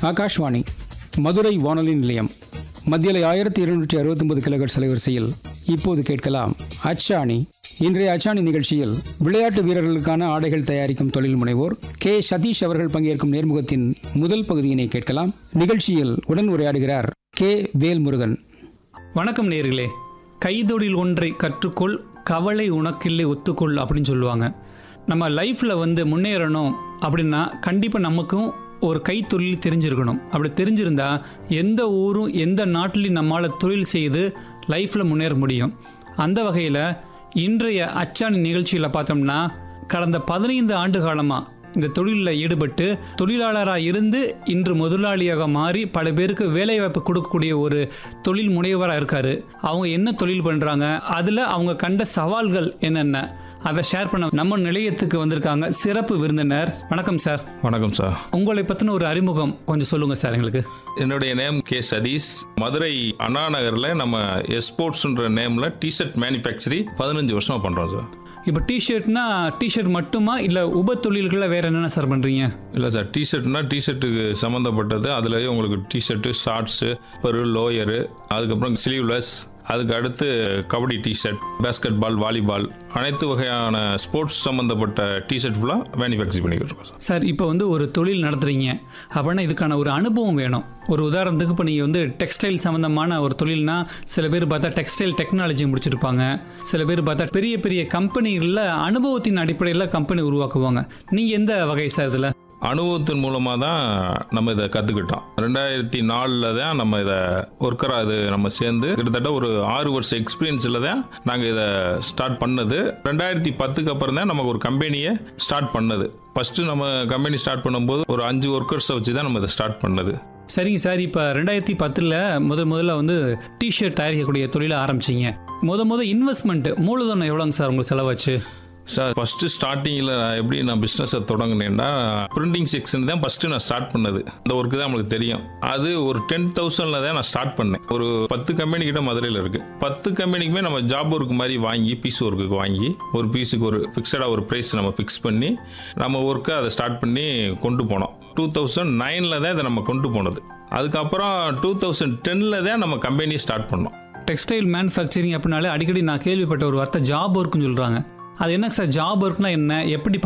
ஆகாஷ்வாணி மதுரை வானொலி நிலையம் மத்தியில ஆயிரத்தி இருநூற்றி அறுபத்தொன்பது கிலோகட் அலைவரிசையில் இப்போது கேட்கலாம் அச்சாணி இன்றைய அச்சாணி நிகழ்ச்சியில் விளையாட்டு வீரர்களுக்கான ஆடைகள் தயாரிக்கும் தொழில் முனைவோர் கே சதீஷ் அவர்கள் பங்கேற்கும் நேர்முகத்தின் முதல் பகுதியினை கேட்கலாம் நிகழ்ச்சியில் உடன் உரையாடுகிறார் கே வேல்முருகன் வணக்கம் நேர்களே கைதொழில் ஒன்றை கற்றுக்கொள் கவலை உனக்கில்லை ஒத்துக்கொள் அப்படின்னு சொல்லுவாங்க நம்ம லைஃப்பில் வந்து முன்னேறணும் அப்படின்னா கண்டிப்பாக நமக்கும் ஒரு கைத்தொழில் தெரிஞ்சிருக்கணும் அப்படி தெரிஞ்சிருந்தா எந்த ஊரும் எந்த நாட்டிலையும் நம்மளால் தொழில் செய்து லைஃப்பில் முன்னேற முடியும் அந்த வகையில் இன்றைய அச்சாணி நிகழ்ச்சியில் பார்த்தோம்னா கடந்த பதினைந்து ஆண்டு காலமாக இந்த தொழிலில் ஈடுபட்டு தொழிலாளராக இருந்து இன்று முதலாளியாக மாறி பல பேருக்கு வேலைவாய்ப்பு கொடுக்கக்கூடிய ஒரு தொழில் முனைவராக இருக்காரு அவங்க என்ன தொழில் பண்ணுறாங்க அதில் அவங்க கண்ட சவால்கள் என்னென்ன அதை ஷேர் பண்ண நம்ம நிலையத்துக்கு வந்திருக்காங்க சிறப்பு விருந்தினர் வணக்கம் சார் வணக்கம் சார் உங்களை பற்றின ஒரு அறிமுகம் கொஞ்சம் சொல்லுங்கள் சார் எங்களுக்கு என்னுடைய நேம் கே சதீஷ் மதுரை அண்ணா நகரில் நம்ம எஸ்போர்ட்ஸ்ன்ற நேமில் டிஷர்ட் மேனுஃபேக்சரிங் பதினஞ்சு வருஷமா பண்ணுறோம் சார் இப்போ டிஷர்ட்னா டிஷர்ட் மட்டுமா இல்லை உப தொழில்களை வேறு என்னென்ன சார் பண்ணுறீங்க இல்லை சார் டிஷர்ட்னா டிஷர்ட்டுக்கு சம்மந்தப்பட்டது அதுலேயே உங்களுக்கு டிஷர்ட்டு ஷார்ட்ஸு பெரு லோயரு அதுக்கப்புறம் ஸ்லீவ்லெஸ் அதுக்கு அடுத்து kabaddi T shirt basketball volleyball அனைத்து வகையான ஸ்போர்ட்ஸ் சம்மந்தப்பட்ட டிஷர்ட் ஃபுல்லாக மேனுஃபேக்சர் பண்ணிக்கிட்டு இருக்கோம் சார் சார் இப்போ வந்து ஒரு தொழில் நடத்துறீங்க அப்படின்னா இதுக்கான ஒரு அனுபவம் வேணும் ஒரு உதாரணத்துக்கு இப்போ நீங்கள் வந்து டெக்ஸ்டைல் சம்மந்தமான ஒரு தொழில்னா சில பேர் பார்த்தா டெக்ஸ்டைல் டெக்னாலஜி முடிச்சிருப்பாங்க சில பேர் பார்த்தா பெரிய பெரிய கம்பெனிகளில் அனுபவத்தின் அடிப்படையில் கம்பெனி உருவாக்குவாங்க நீங்கள் எந்த வகை சார் இதில் அனுபவத்தின் மூலமாக தான் நம்ம இதை கற்றுக்கிட்டோம் ரெண்டாயிரத்தி நாலில் தான் நம்ம இதை ஒர்க்கராக இது நம்ம சேர்ந்து கிட்டத்தட்ட ஒரு ஆறு வருஷம் எக்ஸ்பீரியன்ஸில் தான் நாங்கள் இதை ஸ்டார்ட் பண்ணது ரெண்டாயிரத்தி பத்துக்கு அப்புறம் தான் நமக்கு ஒரு கம்பெனியை ஸ்டார்ட் பண்ணது ஃபஸ்ட்டு நம்ம கம்பெனி ஸ்டார்ட் பண்ணும்போது ஒரு அஞ்சு ஒர்க்கர்ஸை வச்சு தான் நம்ம இதை ஸ்டார்ட் பண்ணது சரிங்க சார் இப்போ ரெண்டாயிரத்தி பத்தில் முதல் முதல்ல வந்து டிஷர்ட் தயாரிக்கக்கூடிய தொழிலை ஆரம்பிச்சிங்க முத முத இன்வெஸ்ட்மெண்ட் மூலதனம் எவ்வளோங்க சார் உங்களுக்கு செலவாச்சு சார் ஃபஸ்ட்டு ஸ்டார்டிங்கில் நான் எப்படி நான் பிஸ்னஸை தொடங்கினேன்னா பிரிண்டிங் செக்ஷன் தான் ஃபஸ்ட்டு நான் ஸ்டார்ட் பண்ணது இந்த ஒர்க்கு தான் நம்மளுக்கு தெரியும் அது ஒரு டென் தௌசண்டில் தான் நான் ஸ்டார்ட் பண்ணேன் ஒரு பத்து கம்பெனி கிட்ட மதுரையில் இருக்குது பத்து கம்பெனிக்குமே நம்ம ஜாப் ஒர்க் மாதிரி வாங்கி பீஸ் ஒர்க்குக்கு வாங்கி ஒரு பீஸுக்கு ஒரு ஃபிக்ஸடாக ஒரு ப்ரைஸ் நம்ம ஃபிக்ஸ் பண்ணி நம்ம ஒர்க்கை அதை ஸ்டார்ட் பண்ணி கொண்டு போனோம் டூ தௌசண்ட் நைனில் தான் இதை நம்ம கொண்டு போனது அதுக்கப்புறம் டூ தௌசண்ட் டென்னில் தான் நம்ம கம்பெனியை ஸ்டார்ட் பண்ணோம் டெக்ஸ்டைல் மேனுஃபேக்சரிங் அப்படின்னாலே அடிக்கடி நான் கேள்விப்பட்ட ஒரு வார்த்தை ஜாப் ஒர்க்குன்னு சொல்கிறாங்க அது என்ன சார் ஜாப் ஒர்க்னா என்ன எப்படி